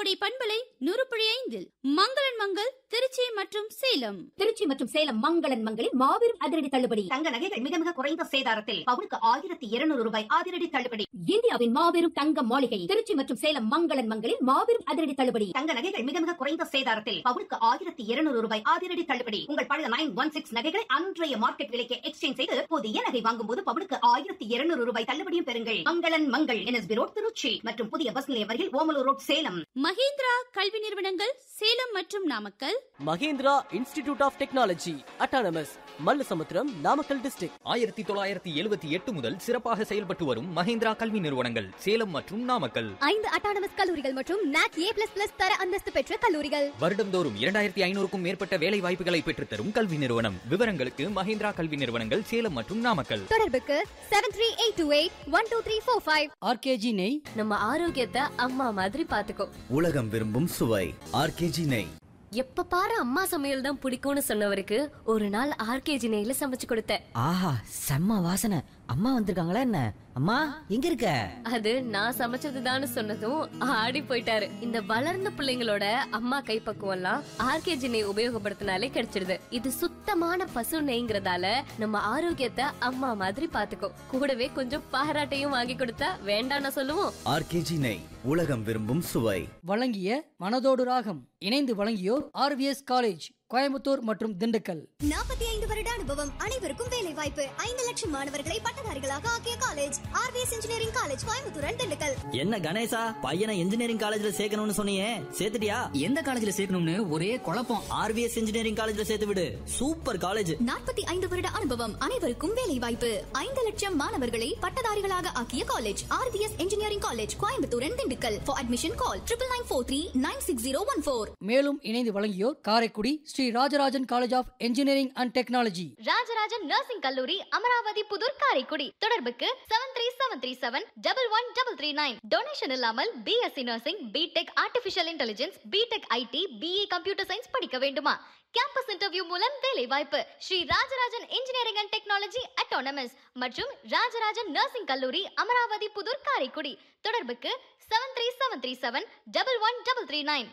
கோடை பண்பலை நூறுப்புழி ஐந்தில் மங்களன் மங்கள் திருச்சி மற்றும் சேலம் திருச்சி மற்றும் சேலம் மங்களன் மங்களில் மாபெரும் அதிரடி தள்ளுபடி தங்க நகைகள் மிக மிக குறைந்த சேதாரத்தில் பவுனுக்கு ஆயிரத்தி இருநூறு ரூபாய் அதிரடி தள்ளுபடி இந்தியாவின் மாபெரும் தங்க மாளிகை திருச்சி மற்றும் சேலம் மங்களன் மங்களில் மாபெரும் அதிரடி தள்ளுபடி தங்க நகைகள் மிக மிக குறைந்த சேதாரத்தில் பவுனுக்கு ஆயிரத்தி இருநூறு ரூபாய் அதிரடி தள்ளுபடி உங்கள் பழைய நைன் ஒன் சிக்ஸ் நகைகளை அன்றைய மார்க்கெட் விலைக்கு எக்ஸ்சேஞ்ச் செய்து புதிய நகை வாங்கும் போது பவுனுக்கு ஆயிரத்தி இருநூறு ரூபாய் தள்ளுபடியும் பெறுங்கள் மங்களன் மங்கள் என்எஸ்பி ரோட் திருச்சி மற்றும் புதிய பஸ் நிலையம் அருகில் ஓமலூர் ரோட் சேலம் மகேந்திரா கல்வி நிறுவனங்கள் சேலம் மற்றும் Namakkal Mahendra institute of technology autonomous Mallasamudram Namakkal district ஆயிரத்தி தொள்ளாயிரத்தி எழுபத்தி எட்டு முதல் சிறப்பாக செயல்பட்டு வரும் மஹேந்திரா கல்வி நிறுவனங்கள் சேலம் மற்றும் நாமக்கல் ஐந்து அட்டானமஸ் கல்லூரிகள் மற்றும் நாக் ஏ பிளஸ் பிளஸ் தர அந்தஸ்து பெற்ற கல்லூரிகள் வருடந்தோறும் இரண்டாயிரத்தி ஐநூறுக்கும் மேற்பட்ட வேலை வாய்ப்புகளை பெற்றுத்தரும் கல்வி நிறுவனம் விவரங்களுக்கு மஹேந்திரா கல்வி நிறுவனங்கள் சேலம் மற்றும் நாமக்கல் தொடர்புக்கு seven three eight two eight one two three four five R K G நெய் நம்ம ஆரோக்கியத்தை அம்மா மாதிரி பாத்துக்கோ உலகம் விரும்பும் சுவை ஆர்கேஜி நெய் எப்ப பாரு அம்மா சமையல் தான் பிடிக்கும்னு சொன்னவருக்கு ஒரு நாள் ஆர்கேஜி நெய்ல சமைச்சு கொடுத்தேன் ஆஹா செம்ம வாசனை அம்மா வந்திருக்காங்களா என்ன அம்மா எங்க இருக்க அது நான் சமைச்சதுதான்னு சொன்னதும் ஆடி போயிட்டாரு இந்த வளர்ந்த பிள்ளைங்களோட அம்மா கைப்பக்குவம் எல்லாம் ஆர்கேஜி நெய் உபயோகப்படுத்தினாலே கிடைச்சிடுது இது சுத்தமான பசு நெய்ங்கிறதால நம்ம ஆரோக்கியத்தை அம்மா மாதிரி பாத்துக்கோ கூடவே கொஞ்சம் பாராட்டையும் வாங்கி கொடுத்தா வேண்டாம்னு சொல்லுவோம் ஆர்கேஜி நெய் உலகம் விரும்பும் சுவை வழங்கிய மனதோடு ராகம் இணைந்து வழங்கியோர் ஆர்விஎஸ் காலேஜ் கோயம்புத்தூர் மற்றும் திண்டுக்கல் நாற்பத்தி ஐந்து வருட அனுபவம் அனைவருக்கும் வேலை வாய்ப்பு ஐந்து லட்சம் மாணவர்களை பட்டதாரிகளாக ஆக்கிய college R V S engineering college Coimbatore and Dindigul என்ன கணேசா பையனை இன்ஜினியரிங் காலேஜ்ல சேர்க்கணும்னு சொன்னியே சேர்த்துட்டியா எந்த காலேஜ்ல சேர்க்கணும்னு ஒரே குழப்பம் ஆர்விஎஸ் இன்ஜினியரிங் காலேஜ்ல சேர்த்து விடு சூப்பர் காலேஜ் நாற்பத்தி ஐந்து வருட அனுபவம் அனைவருக்கும் வேலை வாய்ப்பு ஐந்து லட்சம் மாணவர்களை பட்டதாரிகளாக ஆக்கிய college R V S engineering college Coimbatore and Dindigul for admission call triple nine four three nine six zero one four மேலும் இணைந்து வழங்கியோர் Karaikudi Sri Rajarajan college of engineering and technology Rajarajan nursing கல்லூரி அமராவதி புதூர் காரைக்குடி தொடர்புக்கு seven three seven three seven double one double three nine donation இல்லாமல் B Sc nursing B Tech artificial intelligence B Tech I T B E computer science படிக்க வேண்டுமா campus interview மூலம் வேலை வாய்ப்பு Sri Rajarajan engineering and technology autonomous மற்றும் Rajarajan nursing கல்லூரி அமராவதி புதூர் காரைக்குடி தொடர்புக்கு seven three seven three seven double one double three nine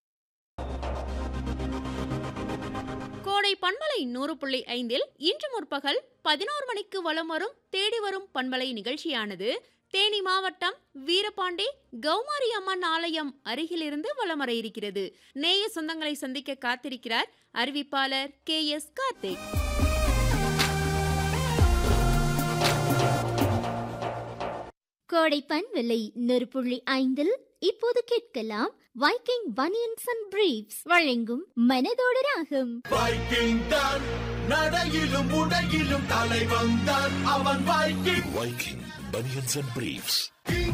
Kodai பண்பலை நூறு புள்ளி ஐந்தில் இன்று முற்பகல் பதினோரு மணிக்கு வலம் வரும் தேடி வரும் பண்பலை நிகழ்ச்சியானது தேனி மாவட்டம் வீரபாண்டி கௌமாரி அம்மன் ஆலயம் அருகிலிருந்து வலம் வர இருக்கிறது நேய சொந்தங்களை சந்திக்க காத்திருக்கிறார் அறிவிப்பாளர் கே எஸ் கார்த்திக் கோடை பண்பலை நூறு புள்ளி ஐந்தில் இப்போது கேட்கலாம் வைக்கிங் பனியன்ஸ் அண்ட் பிரீப்ஸ் வழங்கும் மனதோடு ராகம் வைக்கிங் தான் நடையிலும் உடையிலும் தலைவன் தான் அவன் Viking Viking banians and briefs